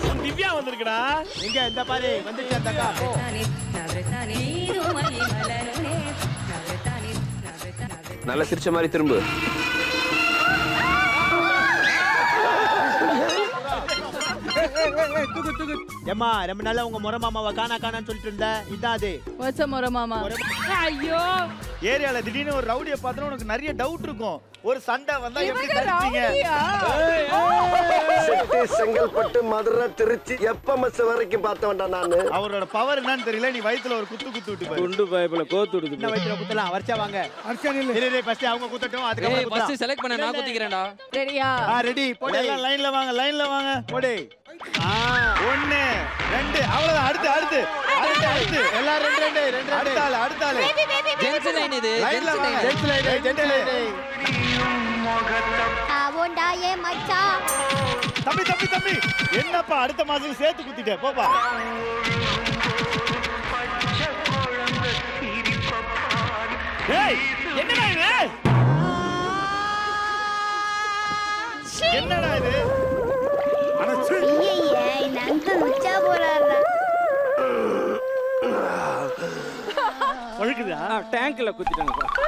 திவ்யா வந்திருக்குடா எங்க இந்த பாரு வந்துச்சு அந்த அக்கா போ நல்லா சிரிச்ச மாதிரி திரும்ப ஏம்மா ரொம்ப நாளா உங்க முறை மாமாவை காணா காணான்னு சொல்லிட்டு இருந்த இதான் அது வச்ச முறை மாமா ஐயோ ஏரியால திடீர்னு ஒரு ரவுடிய பார்த்தா உனக்கு நிறைய டவுட் இருக்கும் ஒரு சண்டை வந்தா எப்படி இவங்க தடுப்பீங்க ரவுடியா? செட்டி செங்கல்பட்டு மதுரை திருச்சி எப்ப மச்ச வரைக்கும் பார்த்தவன்டா நானு அவரோட பவர் என்னன்னு தெரியல நீ வயித்துல ஒரு குத்து குத்து விட்டு பாரு குண்டு பயப்புல கோத்து விடுது என்ன வயிற்றுல குத்தலாம் வரிசா வாங்க இரு, இரு, first அவங்க குத்தட்டும் ஏய் அதுக்கப்புறம் ஃபர்ஸ்ட் குத்தலாம். செலக்ட் பண்ண நான் குத்திக்கிறேன்டா ரெடியா ஆ ரெடி போடு எல்லாம் லைன்ல வாங்க லைன்ல வாங்க போடு ஆ ஒண்ணு ரெண்டு அவ்வளவுதான் அடுத்து அடுத்து அடுத்து அடுத்து எல்லாம் ரெண்டு ரெண்டு ரெண்டு ரெண்டு அடுத்த ஆளு அடுத்த ஆளு ஜென்ஸ் லைன் இது லைன்ல ஜென்ஸ் வாங்க line gents line gents line ஆவோண்டா ஏ மச்சான் தம்பி தம்பி தம்பி என்னப்பா அடுத்த மாசம் சேர்த்து குத்திட்டே போப்பா ஏய் என்னடா இது என்னடா இது அட சீ. ஐயே இந்த அங்கிள் உச்சா போறாரு ஒழுக்குதா டேங்க்ல குத்திட்டாங்க